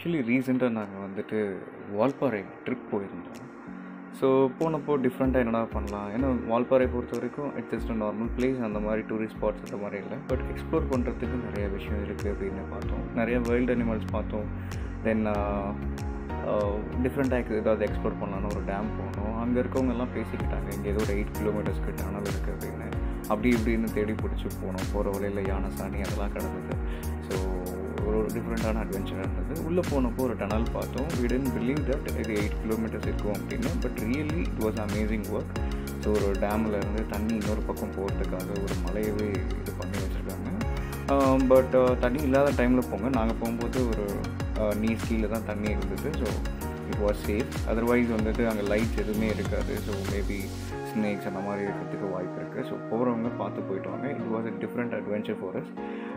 actually ரீசெண்டாக நாங்கள் வந்துட்டு வால்பாறை ட்ரிப் போயிருந்தோம் ஸோ போனப்போ டிஃப்ரெண்ட்டாக என்னடா பண்ணலாம் ஏன்னா வால்பாறை பொறுத்த வரைக்கும் இட்ஸ் ஜஸ்ட் நார்மல் பிளேஸ் அந்த மாதிரி டூரிஸ்ட் ஸ்பாட்ஸ் அந்த மாதிரி இல்லை பட் எக்ஸ்ப்ளோர் பண்ணுறதுக்கு நிறைய விஷயம் இருக்குது அப்படின்னு பார்த்தோம் நிறைய வைல்ட் அனிமல்ஸ் பார்த்தோம் தென் டிஃப்ரெண்ட்டாக ஏதாவது எக்ஸ்ப்ளோர் பண்ணலான்னு ஒரு டேம் போனோம் அங்கே இருக்கவங்க எல்லாம் பேசிக்கிட்டாங்க இங்கே ஏதோ ஒரு எயிட் கிலோமீட்டர்ஸ்க்கு டனல் இருக்குது அப்படின்னு அப்படி இப்படின்னு தேடி பிடிச்சி போனோம் போகிற வழியில் யானை சாணி அதெல்லாம் கிடந்தது ஸோ ஒரு ஒரு டிஃப்ரெண்ட்டான அட்வென்ச்சர் இருந்தது உள்ளே போனப்போ ஒரு டனல் பார்த்தோம் we didn't பிலீவ் தட் இது எயிட் கிலோமீட்டர்ஸ் இருக்கும் அப்படின்னு but really it was amazing work so ஒரு டேமில் இருந்து தண்ணி இன்னொரு பக்கம் போகிறதுக்காக ஒரு மலையவே இது பண்ணி வச்சுருக்காங்க பட் தண்ணி இல்லாத டைமில் போங்க நாங்கள் போகும்போது ஒரு நீர் கீழே தான் தண்ணி இருந்தது so it was safe otherwise வந்துட்டு அங்கே லைட்ஸ் எதுவுமே இருக்காது ஸோ மேபி ஸ்னேக்ஸ் அந்த மாதிரி இருக்கிறதுக்கு வாய்ப்பு இருக்குது ஸோ போகிறவங்க பார்த்து போயிட்டு வாங்க it was a different adventure for as